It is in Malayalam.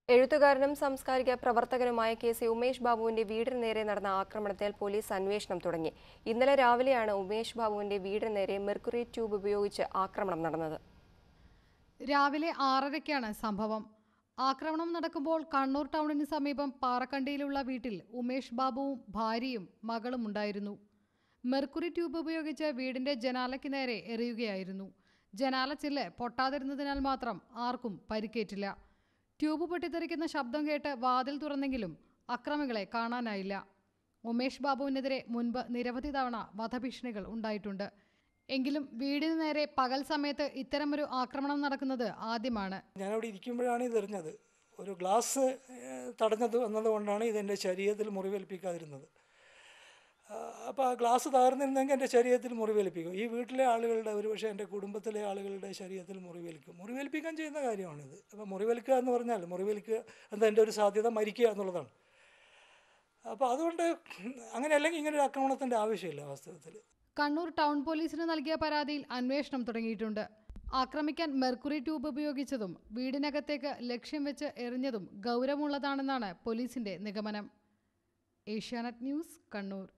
എഴുത്തുകാരനും സാംസ്കാരിക പ്രവർത്തകനുമായ കെ സി ഉമേഷ് ബാബുവിന്റെ വീടിന് നേരെ നടന്ന ആക്രമണത്തിൽ പോലീസ് അന്വേഷണം തുടങ്ങി ഇന്നലെ രാവിലെയാണ് ഉമേഷ് ബാബുവിന്റെ വീടിന് നേരെ മെർക്കുറി ട്യൂബ് ഉപയോഗിച്ച് ആക്രമണം നടന്നത് രാവിലെ ആറരയ്ക്കാണ് സംഭവം ആക്രമണം നടക്കുമ്പോൾ കണ്ണൂർ ടൗണിന് സമീപം പാറക്കണ്ടിയിലുള്ള വീട്ടിൽ ഉമേഷ് ബാബുവും ഭാര്യയും മകളും ഉണ്ടായിരുന്നു മെർക്കുറി ട്യൂബ് ഉപയോഗിച്ച് വീടിന്റെ ജനാലയ്ക്ക് നേരെ എറിയുകയായിരുന്നു ജനാല ചില്ല് പൊട്ടാതിരുന്നതിനാൽ മാത്രം ആർക്കും പരിക്കേറ്റില്ല ട്യൂബ് പൊട്ടിത്തെറിക്കുന്ന ശബ്ദം കേട്ട് വാതിൽ തുറന്നെങ്കിലും അക്രമികളെ കാണാനായില്ല ഉമേഷ് ബാബുവിനെതിരെ മുൻപ് നിരവധി തവണ വധഭീഷണികൾ ഉണ്ടായിട്ടുണ്ട് എങ്കിലും വീടിന് നേരെ പകൽ സമയത്ത് ഇത്തരമൊരു ആക്രമണം നടക്കുന്നത് ആദ്യമാണ് ഞാനവിടെ ഇരിക്കുമ്പോഴാണ് ഇത് എറിഞ്ഞത് ഒരു ഗ്ലാസ് ഏഹ്, തടഞ്ഞത് എന്നതുകൊണ്ടാണ് ഇതെൻ്റെ ശരീരത്തിൽ മുറിവേൽപ്പിക്കാതിരുന്നത് അപ്പോൾ ആ ഗ്ലാസ് തകർന്നിരുന്നെങ്കിൽ എൻ്റെ ശരീരത്തിൽ മുറിവേൽപ്പിക്കും ഈ വീട്ടിലെ ആളുകളുടെ ഒരുപക്ഷെ എൻ്റെ കുടുംബത്തിലെ ആളുകളുടെ ശരീരത്തിൽ മുറിവേൽക്കും മുറിവേൽപ്പിക്കാൻ ചെയ്യുന്ന കാര്യമാണിത് അപ്പോൾ മുറിവേൽക്കുക എന്ന് പറഞ്ഞാൽ മുറിവേൽക്കുക എന്ന എൻ്റെ ഒരു സാധ്യത മരിക്കുക എന്നുള്ളതാണ് അപ്പോൾ അതുകൊണ്ട് അങ്ങനെ അല്ലെങ്കിൽ ഇങ്ങനെ ഒരു ആക്രമണത്തിൻ്റെ ആവശ്യമില്ല വാസ്തവത്തിൽ കണ്ണൂർ ടൗൺ പോലീസിന് നൽകിയ പരാതിയിൽ അന്വേഷണം തുടങ്ങിയിട്ടുണ്ട് ആക്രമിക്കാൻ മെർക്കുറി ട്യൂബ് ഉപയോഗിച്ചതും വീടിനകത്തേക്ക് ലക്ഷ്യം വെച്ച് എറിഞ്ഞതും ഗൗരവമുള്ളതാണെന്നാണ് പോലീസിന്റെ നിഗമനം ഏഷ്യാനെറ്റ് ന്യൂസ് കണ്ണൂർ